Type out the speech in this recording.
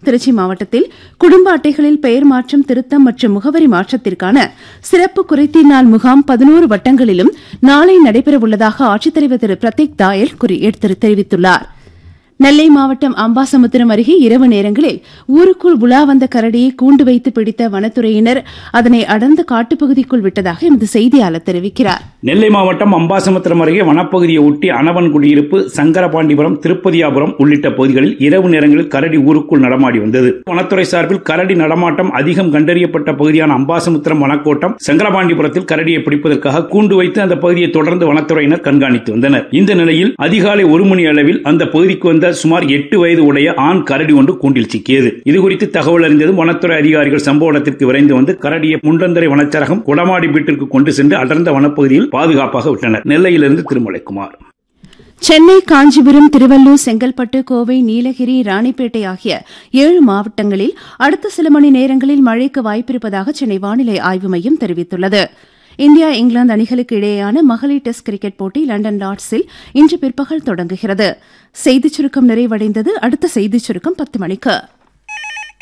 திருச்சி மாவட்டத்தில் குடும்ப அட்டைகளில் பெயர் மாற்றம் திருத்தம் மற்றும் முகவரி மாற்றத்திற்கான சிறப்பு குறைத்தீர் நாள் முகாம் பதினோரு வட்டங்களிலும் நாளை நடைபெறவுள்ளதாக ஆட்சித்தலைவர் திரு பிரதீக் தாயல் தெரிவித்துள்ளார் நெல்லை மாவட்டம் அம்பாசமுத்திரம் அருகே இரவு நேரங்களில் ஊருக்குள் உலா வந்த கரடியை கூண்டு வைத்து பிடித்த வனத்துறையினர் அதனை அடர்ந்த காட்டுப்பகுதிக்குள் விட்டதாக எமது செய்தியாளர் தெரிவிக்கிறார் நெல்லை மாவட்டம் அம்பாசமுத்திரம் அருகே வனப்பகுதியை ஒட்டி அனவன் குடியிருப்பு சங்கரபாண்டிபுரம் திருப்பதியாபுரம் உள்ளிட்ட பகுதிகளில் இரவு நேரங்களில் கரடி ஊருக்குள் நடமாடி வந்தது வனத்துறை சார்பில் கரடி நடமாட்டம் அதிகம் கண்டறியப்பட்ட பகுதியான அம்பாசமுத்திரம் வனக்கோட்டம் சங்கரபாண்டிபுரத்தில் கரடியை பிடிப்பதற்காக கூண்டு வைத்து அந்த பகுதியை தொடர்ந்து வனத்துறையினர் கண்காணித்து வந்தனர் இந்த நிலையில் அதிகாலை ஒரு மணி அளவில் அந்த பகுதிக்கு வந்த சுமார் எட்டு வயது உடைய ஆண் கரடி ஒன்று கூண்டில் சிக்கியது இதுகுறித்து தகவல் அறிந்ததும் வனத்துறை அதிகாரிகள் சம்பவ இடத்திற்கு விரைந்து வந்து கரடியை முண்டந்தரை வனச்சரகம் குடமாடி வீட்டிற்கு கொண்டு சென்று அடர்ந்த வனப்பகுதியில் பாதுகாப்பாக விட்டனர் நெல்லையிலிருந்து திருமலைக்குமார் சென்னை காஞ்சிபுரம் திருவள்ளூர் செங்கல்பட்டு கோவை நீலகிரி ராணிப்பேட்டை ஆகிய ஏழு மாவட்டங்களில் அடுத்த சில மணி நேரங்களில் மழைக்கு வாய்ப்பிருப்பதாக சென்னை வானிலை ஆய்வு மையம் தெரிவித்துள்ளது இந்தியா இங்கிலாந்து அணிகளுக்கு இடையேயான மகளிர் டெஸ்ட் கிரிக்கெட் போட்டி லண்டன் லார்ட்ஸில் இன்று பிற்பகல் தொடங்குகிறது செய்திச் சுருக்கம் நிறைவடைந்தது அடுத்த செய்திச் சுருக்கம் பத்து மணிக்கு